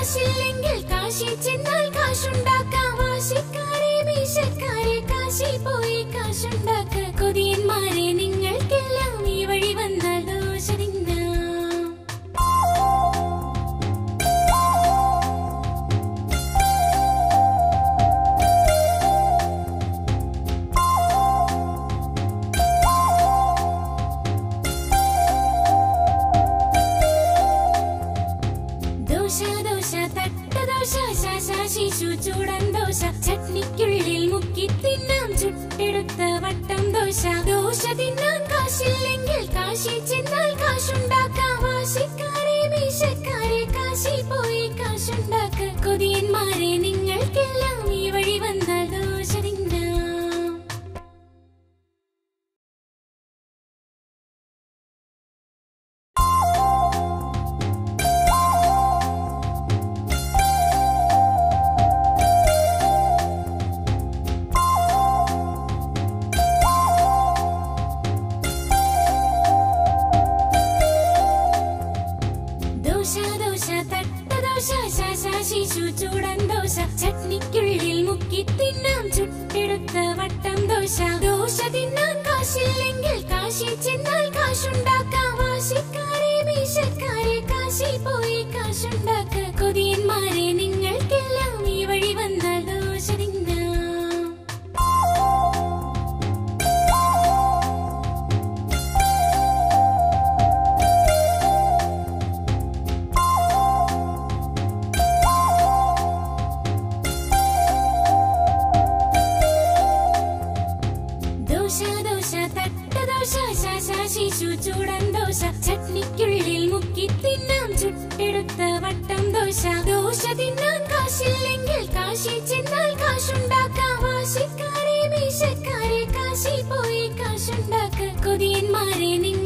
കാശില്ലെങ്കിൽ കാശി ചെന്നാൽ കാശുണ്ടാക്കാം വാശിക്കാരെ മീശക്കാരെ കാശി പോയി കാശുണ്ടാക്ക കൊതിയന്മാരെ നിങ്ങൾക്കെല്ലാം ഈ വഴി വന്നാൽ ദോശ തിന്നാം ദോശ ദോശ തട്ട ദോശ ശാശ ശിശു ചൂടൻ ദോശ ചട്നിക്കുള്ളിൽ മുക്കി തിന്നാം ചുട്ടെടുത്ത വട്ടം ദോശ ദോശ തിന്നാൻ കാശില്ലെങ്കിൽ കാശി ചെന്നാൽ കാശുണ്ടാക്കാം വാശിക്കാരെ മീശക്കാരെ കാശി പോയി കാശുണ്ടാക്ക കൊതിയന്മാരെ നിങ്ങൾക്കെല്ലാം ഈ വഴി വന്നാൽ ദോശ തിന്നാം ദോശ ദോശ തട്ട ദോശ ശാശ ശിശു ചൂടൻ ദോശ ചട്നിക്കുള്ളിൽ മുക്കി തിന്നാം ചുട്ടെടുത്ത വട്ടം ദോശ ദോശ തിന്നാൻ കാശില്ലെങ്കിൽ കാശി ചെന്നാൽ കാശുണ്ടാക്കാം വാശിക്കാരെ മീശക്കാരെ കാശി പോയി കാശുണ്ടാക്ക കൊതിയന്മാരെ നിങ്ങൾക്കെല്ലാം ഈ വഴി വന്നാൽ ദോശ തിന്നാം ദോശ ദോശ തട്ട ദോശ ശാശ ശിശു ചൂടൻ ദോശ ചട്നിക്കുള്ളിൽ മുക്കി തിന്നാം ചുട്ടെടുത്ത വട്ടം ദോശ ദോശ തിന്നാൻ കാശില്ലെങ്കിൽ കാശി ചെന്നാൽ കാശുണ്ടാക്കാം വാശിക്കാരെ മീശക്കാരെ കാശി പോയി കാശുണ്ടാക്ക കൊതിയന്മാരെ നിങ്ങൾ